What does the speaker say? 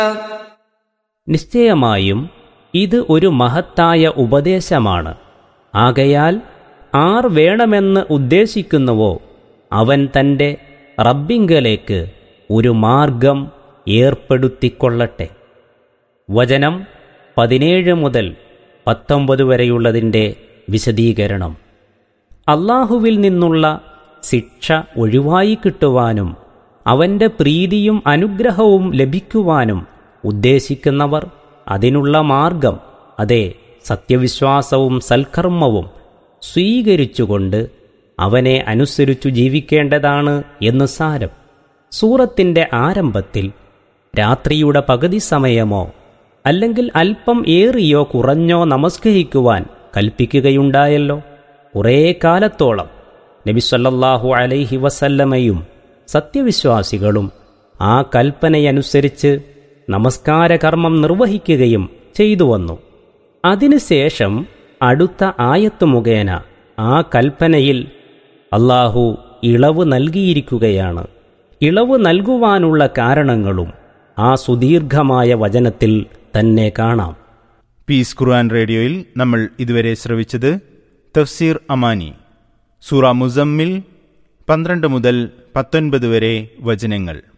നിശ്ചയമായും ഇത് ഒരു മഹത്തായ ഉപദേശമാണ് ആകയാൽ ആർ വേണമെന്ന് ഉദ്ദേശിക്കുന്നുവോ അവൻ തൻ്റെ റബ്ബിങ്കലേക്ക് ഒരു മാർഗം ഏർപ്പെടുത്തിക്കൊള്ളട്ടെ വചനം പതിനേഴ് മുതൽ പത്തൊമ്പത് വരെയുള്ളതിൻ്റെ വിശദീകരണം അള്ളാഹുവിൽ നിന്നുള്ള ശിക്ഷ ഒഴിവായി കിട്ടുവാനും അവൻ്റെ പ്രീതിയും അനുഗ്രഹവും ലഭിക്കുവാനും ഉദ്ദേശിക്കുന്നവർ അതിനുള്ള മാർഗം അതെ സത്യവിശ്വാസവും സൽക്കർമ്മവും സ്വീകരിച്ചുകൊണ്ട് അവനെ അനുസരിച്ചു ജീവിക്കേണ്ടതാണ് എന്ന് സാരം സൂറത്തിൻ്റെ ആരംഭത്തിൽ രാത്രിയുടെ പകുതി സമയമോ അല്ലെങ്കിൽ അല്പം ഏറിയോ കുറഞ്ഞോ നമസ്കരിക്കുവാൻ കൽപ്പിക്കുകയുണ്ടായല്ലോ കുറേ കാലത്തോളം നബിസല്ലാഹു അലൈഹി വസല്ലമയും സത്യവിശ്വാസികളും ആ കൽപ്പനയനുസരിച്ച് നമസ്കാരകർമ്മം നിർവഹിക്കുകയും ചെയ്തു വന്നു അതിനുശേഷം അടുത്ത ആയത്ത് മുഖേന ആ കൽപ്പനയിൽ അള്ളാഹു ഇളവ് നൽകിയിരിക്കുകയാണ് ഇളവ് നൽകുവാനുള്ള കാരണങ്ങളും ആ സുദീർഘമായ വചനത്തിൽ തന്നെ കാണാം പീസ് ഖുർആൻ റേഡിയോയിൽ നമ്മൾ ഇതുവരെ ശ്രവിച്ചത് തഫ്സീർ അമാനി സൂറ മുസമ്മിൽ പന്ത്രണ്ട് മുതൽ പത്തൊൻപത് വരെ വചനങ്ങൾ